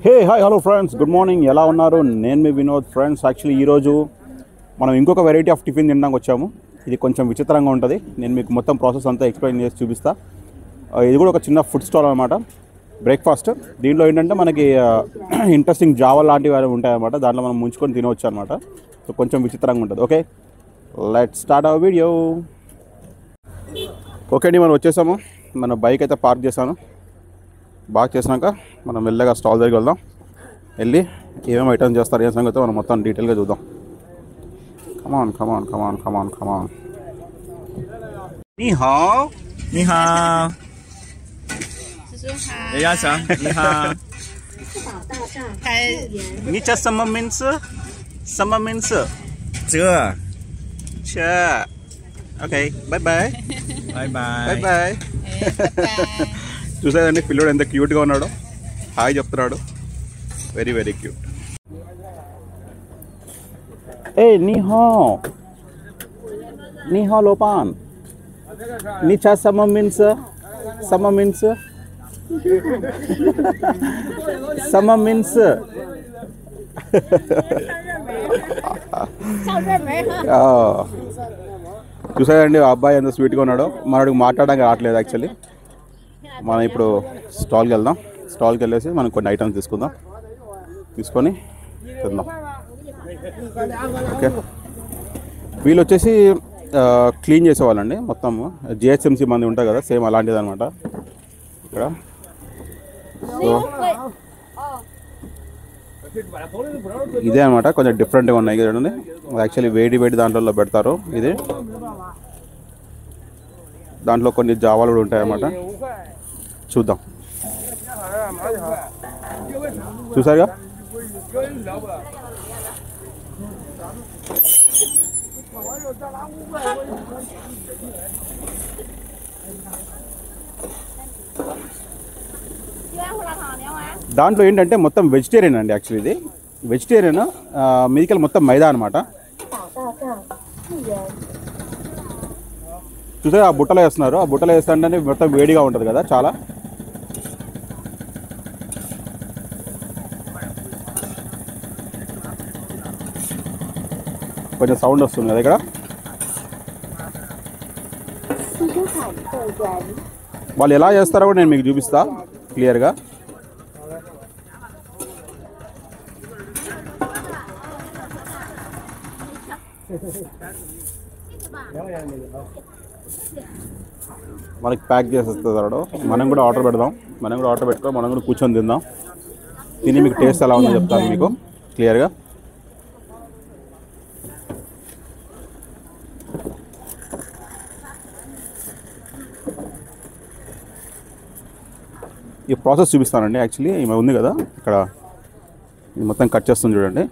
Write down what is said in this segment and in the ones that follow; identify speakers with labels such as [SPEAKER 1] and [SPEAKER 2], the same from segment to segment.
[SPEAKER 1] హే hi hello friends good morning ఎలా ఉన్నారు నేను మీ వినోద్ ఫ్రెండ్స్ యాక్చువల్లీ ఈరోజు మనం ఇంకొక వెరైటీ ఆఫ్ టిఫిన్ తినడానికి వచ్చాము ఇది కొంచెం విచిత్రంగా ఉంటుంది నేను మీకు మొత్తం ప్రాసెస్ అంతా ఎక్స్ప్లెయిన్ చేసి చూపిస్తా ఆ, ఇది కూడా ఒక చిన్న ఫుడ్ స్టాల్ అనమాట బ్రేక్ఫాస్ట్ దీంట్లో ఏంటంటే మనకి ఇంట్రెస్టింగ్ జావా లాంటివి అవి ఉంటాయి అనమాట దాంట్లో మనం ముంచుకొని తినవచ్చు అనమాట సో కొంచెం విచిత్రంగా ఉంటుంది okay let start our video okay అండి మనం వచ్చేసాము మన బైక్ అయితే పార్క్ చేశాను బాగా చేసినాక మనం మెల్లగా స్టాల్ దగ్గరికి వెళ్దాం వెళ్ళి ఏమేమి ఐటమ్స్ చేస్తారు ఏ సంగతి మనం మొత్తం డీటెయిల్గా చూద్దాం కమాన్ కమాన్ కమాన్ కమాన్ కమాన్ నీ హా
[SPEAKER 2] 你好，
[SPEAKER 3] 叔叔好，
[SPEAKER 2] 人家想你好，
[SPEAKER 3] 开
[SPEAKER 1] నీ చెస్ సమ్మ మీన్స్ సమ్మ మీన్స్
[SPEAKER 2] 这，
[SPEAKER 1] చా okay bye bye
[SPEAKER 2] 拜
[SPEAKER 1] bye
[SPEAKER 2] 拜。
[SPEAKER 1] bye
[SPEAKER 3] 拜拜。
[SPEAKER 1] చూసాదండి పిల్లోడు ఎంత క్యూట్గా ఉన్నాడో హాయ్ చెప్తున్నాడు వెరీ వెరీ క్యూట్ ఏ నీ హో నీ హో లోపాన్ నీ చా సమ్మ మీన్స్ సమ్మ మీన్స్ సమ్మ మీన్స్ చూసారండి ఆ అబ్బాయి ఎంత స్వీట్గా ఉన్నాడో మనడికి మాట్లాడడానికి రావట్లేదు యాక్చువల్లీ మనం ఇప్పుడు స్టాల్కి వెళ్దాం స్టాల్కి వెళ్ళేసి మనం కొన్ని ఐటమ్స్ తీసుకుందాం తీసుకొని తిందాం ఓకే వీళ్ళు వచ్చేసి క్లీన్ చేసేవాళ్ళండి మొత్తం జిహెచ్ఎంసీ మంది ఉంటాయి కదా సేమ్ అలాంటిది అనమాట ఇక్కడ సో ఇదే అనమాట కొంచెం డిఫరెంట్గా ఉన్నాయి చూడండి యాక్చువల్లీ వేడి వేడి దాంట్లో పెడతారు ఇది దాంట్లో కొన్ని జావాలు కూడా ఉంటాయి అన్నమాట చూద్దాం చూసారుగా దాంట్లో ఏంటంటే మొత్తం వెజిటేరియన్ అండి యాక్చువల్లీ ఇది వెజిటేరియన్ మీదికెళ్ళి మొత్తం మైదా అనమాట చూసారా ఆ బుట్టలో వేస్తున్నారు ఆ బుట్టలో వేస్తుంటే మొత్తం వేడిగా ఉంటుంది కదా చాలా కొంచెం సౌండ్ వస్తుంది కదా ఇక్కడ వాళ్ళు ఎలా చేస్తారో కూడా నేను మీకు చూపిస్తా క్లియర్గా మనకి ప్యాక్ చేసేస్తాడు మనం కూడా ఆర్డర్ పెడదాం మనం కూడా ఆర్డర్ పెట్టుకొని మనం కూడా కూర్చొని తిందాం తిని మీకు టేస్ట్ ఎలా ఉందో చెప్తాను మీకు క్లియర్గా ఈ ప్రాసెస్ చూపిస్తానండి యాక్చువల్లీ ఈమె ఉంది కదా ఇక్కడ ఇది మొత్తం కట్ చేస్తుంది చూడండి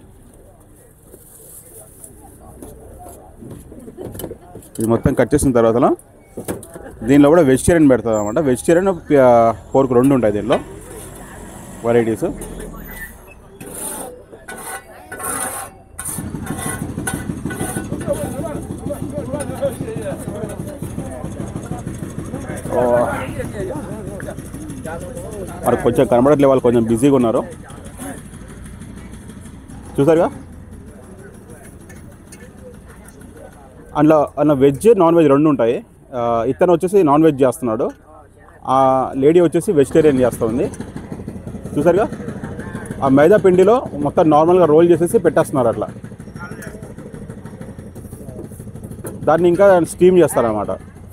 [SPEAKER 1] ఇది మొత్తం కట్ చేసిన తర్వాత దీనిలో కూడా వెజిటేరియన్ పెడుతుంది అనమాట వెజిటేరియన్ పోర్క్ రెండు ఉంటాయి దీనిలో వెరైటీస్ మరి కొంచెం కనబడట్లే వాళ్ళు కొంచెం బిజీగా ఉన్నారు చూసారుగా అందులో అందులో వెజ్ నాన్ వెజ్ రెండు ఉంటాయి ఆ, ఇతను వచ్చేసి నాన్ వెజ్ చేస్తున్నాడు ఆ లేడీ వచ్చేసి వెజిటేరియన్ చేస్తుంది చూసారుగా ఆ మైదా పిండిలో మొత్తం నార్మల్గా రోల్ చేసేసి పెట్టేస్తున్నారు అట్లా దాన్ని ఇంకా స్టీమ్ చేస్తారనమాట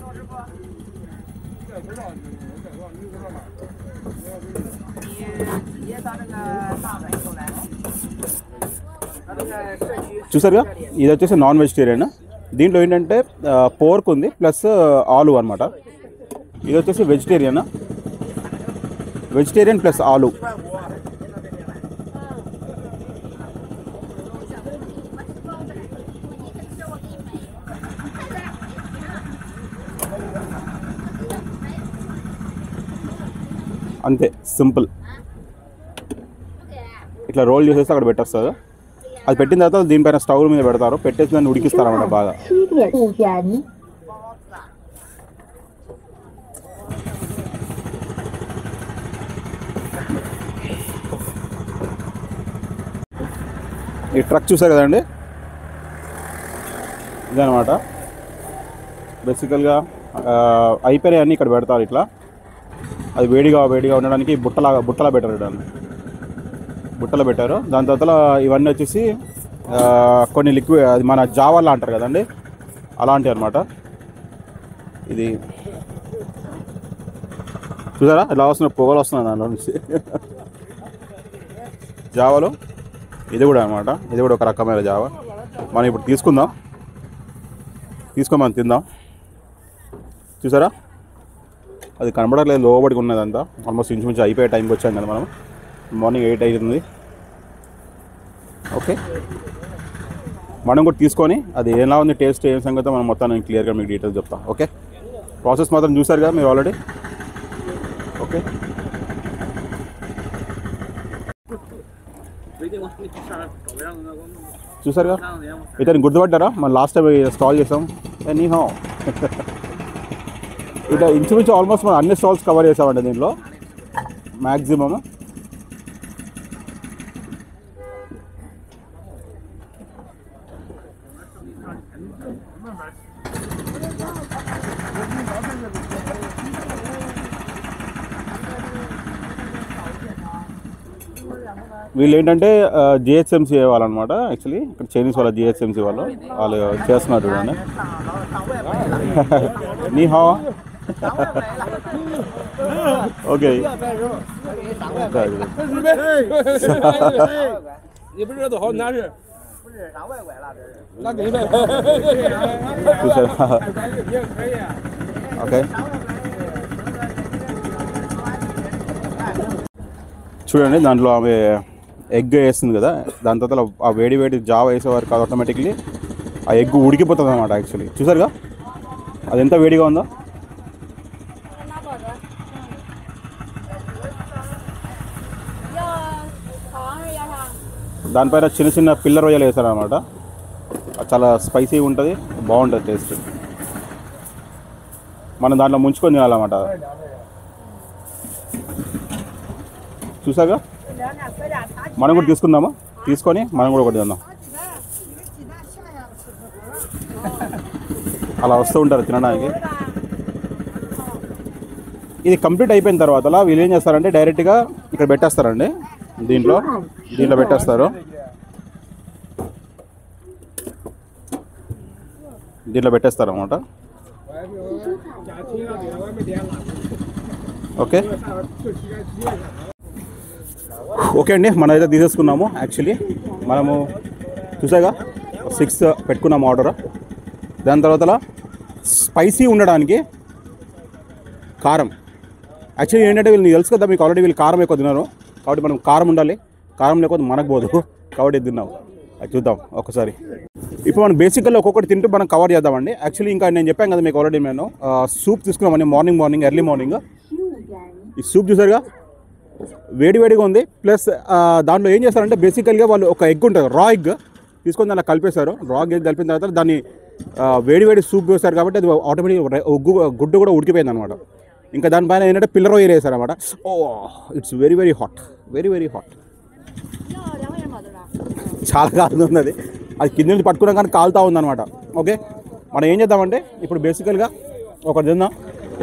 [SPEAKER 1] చూసారుగా ఇది వచ్చేసి నాన్ వెజిటేరియన్ దీంట్లో ఏంటంటే పోర్క్ ఉంది ప్లస్ ఆలు అనమాట ఇది వచ్చేసి వెజిటేరియన్ వెజిటేరియన్ ప్లస్ ఆలు అంతే సింపుల్ ఇట్లా రోల్ చేసేసి అక్కడ పెట్టేస్తారు అది పెట్టిన తర్వాత దీనిపైన స్టవ్ మీద పెడతారు పెట్టేసి దాన్ని ఉడికిస్తారు అన్నమాట బాగా
[SPEAKER 4] 七点五元。
[SPEAKER 1] ఆ ఈ ట్రక్ చూసారు కదండి ఇదనమాట బేసికల్గా అయిపోయినాయి అన్నీ ఇక్కడ పెడతారు ఇట్లా అది వేడిగా వేడిగా ఉండడానికి బుట్టలాగా బుట్టలా పెట్టారు దాన్ని బుట్టలో పెట్టారు దాని తర్వాత ఇవన్నీ వచ్చేసి ఆ, కొన్ని లిక్విడ్ అది మన జావాలా అంటారు కదండి అలాంటివి అనమాట ఇది చూసారా ఇలా వస్తున్న పొగలు వస్తున్నాయి దానిలో నుంచి జావాలో ఇది కూడా అనమాట ఇది కూడా ఒక రకమైన జావా మనం ఇప్పుడు తీసుకుందాం తీసుకొని మనం తిందాం చూసారా అది కనబడట్లేదు లోబడికి ఉన్నదంతా ఆల్మోస్ట్ ఇంచుమించు అయిపోయే టైంకి వచ్చాం కదా మనం మార్నింగ్ ఎయిట్ అవుతుంది ఓకే మనం కూడా తీసుకొని అది ఎలా ఉంది టేస్ట్ ఏం సంగతో మనం మొత్తం నేను క్లియర్గా మీకు డీటెయిల్స్ చెప్తాను ఓకే ప్రాసెస్ మాత్రం చూసారు కదా మీరు ఆల్రెడీ ఓకే చూసారుగా ఇతను గుర్తుపడ్డారా మనం లాస్ట్ టైం స్టాల్ చేసాం నీ హో ఇట్లా ఇంచుమించు ఆల్మోస్ట్ మనం అన్ని స్టాల్స్ కవర్ చేసామండి దీంట్లో మ్యాక్సిమమ్ వీళ్ళు ఏంటంటే జిహెచ్ఎంసీ వాళ్ళనమాట యాక్చువల్లీ ఇక్కడ చైనీస్ వాళ్ళ జిహెచ్ఎంసీ వాళ్ళు వాళ్ళు చేస్తున్నారు చూడండి నీ హా ఓకే
[SPEAKER 4] 你不知道好难事。那给你呗。
[SPEAKER 1] చూసారా ఓకే చూడండి దాంట్లో ఆమె ఎగ్ వేస్తుంది కదా దాని తర్వాత ఆ వేడి వేడి జావ వేసేవారికి ఆటోమేటిక్లీ ఆ ఎగ్ ఉడికిపోతుంది అనమాట యాక్చువల్లీ చూసారుగా అది ఎంత వేడిగా ఉందో దానిపైన చిన్న చిన్న పిల్లర్ రొయ్యలు వేసారనమాట అది చాలా స్పైసీగా ఉంటుంది బాగుంటుంది టేస్ట్ మనం దాంట్లో ముంచుకొని తినాలన్నమాట చూసాగా మనం కూడా తీసుకుందామా తీసుకొని మనం కూడా ఒకటి తిందాం అలా వస్తూ ఉంటారు తినడానికి ఇది కంప్లీట్ అయిపోయిన తర్వాత అలా వీళ్ళు ఏం చేస్తారంటే డైరెక్ట్గా ఇక్కడ పెట్టేస్తారండి దీంట్లో దీంట్లో పెట్టేస్తారు దీంట్లో పెట్టేస్తారు అనమాట ఓకే ఓకే అండి మనం అయితే తీసేసుకున్నాము యాక్చువల్లీ మనము చూసాగా సిక్స్ పెట్టుకున్నాము ఆర్డర్ దాని తర్వాత స్పైసీ ఉండడానికి కారం యాక్చువల్లీ ఏంటంటే వీళ్ళు తెలుసు కదా మీకు ఆల్రెడీ వీళ్ళు కారం ఎక్కువ తిన్నారు కాబట్టి మనం కారం ఉండాలి కారం లేకపోతే మనకు పోదు కాబట్టి ఇది తిన్నాం అది చూద్దాం ఒకసారి ఇప్పుడు మనం బేసికల్గా ఒక్కొక్కటి తింటూ మనం కవర్ చేద్దామండి యాక్చువల్లీ ఇంకా నేను చెప్పాను కదా మీకు ఆల్రెడీ నేను సూప్ తీసుకున్నామండి మార్నింగ్ మార్నింగ్ ఎర్లీ మార్నింగ్ ఈ సూప్ చూసారుగా వేడి వేడిగా ఉంది ప్లస్ దాంట్లో ఏం చేస్తారంటే బేసికల్గా వాళ్ళు ఒక ఎగ్ ఉంటుంది రా ఎగ్ తీసుకొని దాంట్లో కలిపేశారు రా ఎగ్ కలిపిన తర్వాత దాన్ని ఆ, వేడి వేడి సూప్ వేస్తారు కాబట్టి అది ఆటోమేటిక్ ఉగ్గు గుడ్డు కూడా ఉడికిపోయింది అనమాట ఇంకా దానిపైన ఏంటంటే పిల్లర్ రొయ్యలు వేసారు అనమాట oh it's very very hot very very hot చాలా కాలుతుంది అది అది కింద నుంచి పట్టుకున్నా కానీ కాలుతా ఉందన్నమాట ఓకే మనం ఏం చేద్దామంటే ఇప్పుడు బేసికల్గా ఒకటి తిందాం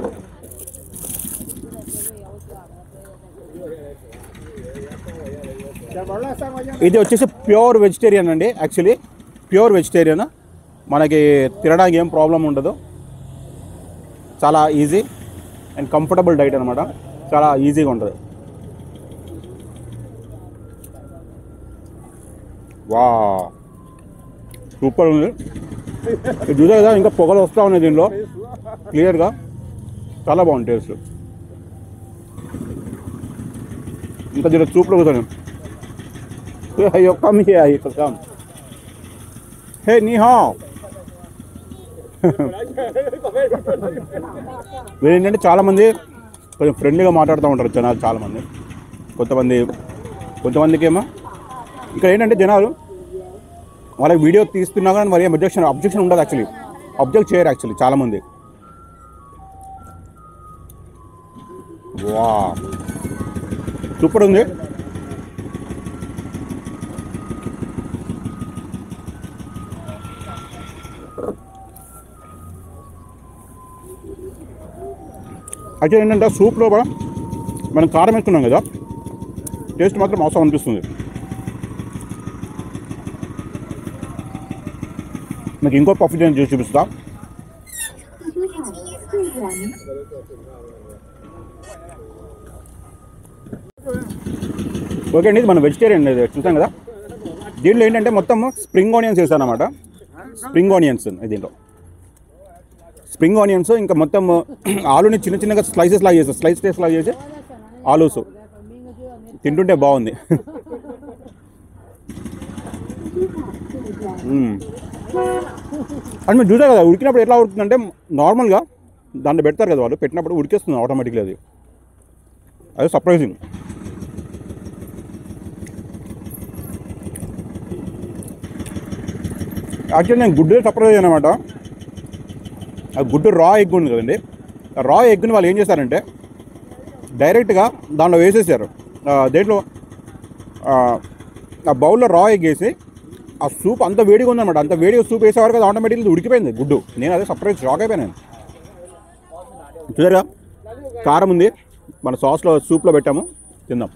[SPEAKER 1] ఇది వచ్చేసి ప్యూర్ వెజిటేరియన్ అండి యాక్చువల్లీ ప్యూర్ వెజిటేరియన్ మనకి తినడానికి ఏం ప్రాబ్లం ఉండదు చాలా ఈజీ అండ్ కంఫర్టబుల్ డైట్ అనమాట చాలా ఈజీగా ఉంటుంది వా సూపర్ ఉంది ఇది చూసా కదా ఇంకా పొగలు వస్తూ ఉన్నాయి దీనిలో క్లియర్గా చాలా బాగుంది టేస్ట్ ఇంకా దీనిలో చూపులు కూర్చొని అయ్యో కమ్ హియర్ అయ్యో కమ్ హే నీ హా వీళ్ళు ఏంటంటే చాలామంది కొంచెం ఫ్రెండ్లీగా మాట్లాడుతూ ఉంటారు జనాలు చాలామంది కొంతమంది కొంతమందికి ఏమో ఇక్కడ ఏంటంటే జనాలు వాళ్ళకి వీడియో తీస్తున్నా కానీ మరి ఏం అబ్జెక్షన్ అబ్జెక్షన్ ఉండదు యాక్చువల్లీ అబ్జెక్ట్ చేయరు యాక్చువల్లీ చాలామంది వా సూపర్ ఉంది అయితే ఏంటంటే సూప్లో కూడా మనం కారం వేసుకున్నాం కదా టేస్ట్ మాత్రం అవసరం అనిపిస్తుంది మీకు ఇంకో పఫ్ నేను చేసి చూపిస్తా ఓకే అండి ఇది మన వెజిటేరియన్ ఇది చూసాం కదా దీంట్లో ఏంటంటే మొత్తం స్ప్రింగ్ ఆనియన్స్ వేసాను అనమాట స్ప్రింగ్ ఆనియన్స్ దీంట్లో స్ప్రింగ్ ఆనియన్స్ ఇంకా మొత్తం ఆలుని చిన్న చిన్నగా స్లైసెస్ లాగా చేసి స్లైస్ స్లైస్ లాగా చేసి ఆలూస్ తింటుంటే బాగుంది మ్మ్. అండ్ మీరు చూసారు కదా ఉడికినప్పుడు ఎట్లా ఉడుకుతుందంటే నార్మల్గా దాంట్లో పెడతారు కదా వాళ్ళు పెట్టినప్పుడు ఉడికేస్తుంది ఆటోమేటిక్లీ అది అది సర్ప్రైజింగ్ యాక్చువల్లీ నేను గుడ్డు సర్ప్రైజ్ అనమాట ఆ గుడ్డు రా ఎగ్ ఉంది కదండి ఆ రా ఎగ్ని వాళ్ళు ఏం చేశారంటే డైరెక్ట్గా దాంట్లో వేసేసారు ఆ, దేంట్లో ఆ, ఆ బౌల్లో రా ఎగ్ వేసి ఆ సూప్ అంత వేడిగా ఉందన్నమాట అంత వేడిగా సూప్ వేసేవారు అది ఆటోమేటిక్గా ఉడికిపోయింది గుడ్డు నేను అదే సర్ప్రైజ్ షాక్ అయిపోయాను చూసారా కారం ఉంది మన సాస్లో సూప్లో పెట్టాము తిందాం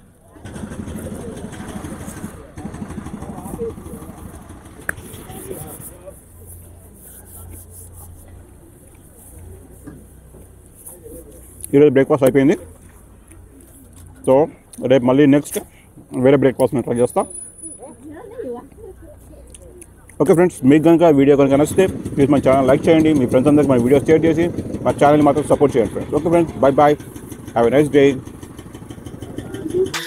[SPEAKER 1] ఈరోజు బ్రేక్ఫాస్ట్ అయిపోయింది సో రేపు మళ్ళీ నెక్స్ట్ వేరే బ్రేక్ఫాస్ట్ నేను ట్రై చేస్తా ఓకే ఫ్రెండ్స్ మీకు కనుక వీడియో కనుక నచ్చితే ప్లీజ్ మా ఛానల్ లైక్ చేయండి మీ ఫ్రెండ్స్ అందరికి మా వీడియో షేర్ చేసి మా ఛానల్ని మాత్రం సపోర్ట్ చేయండి friends okay friends bye bye have a nice day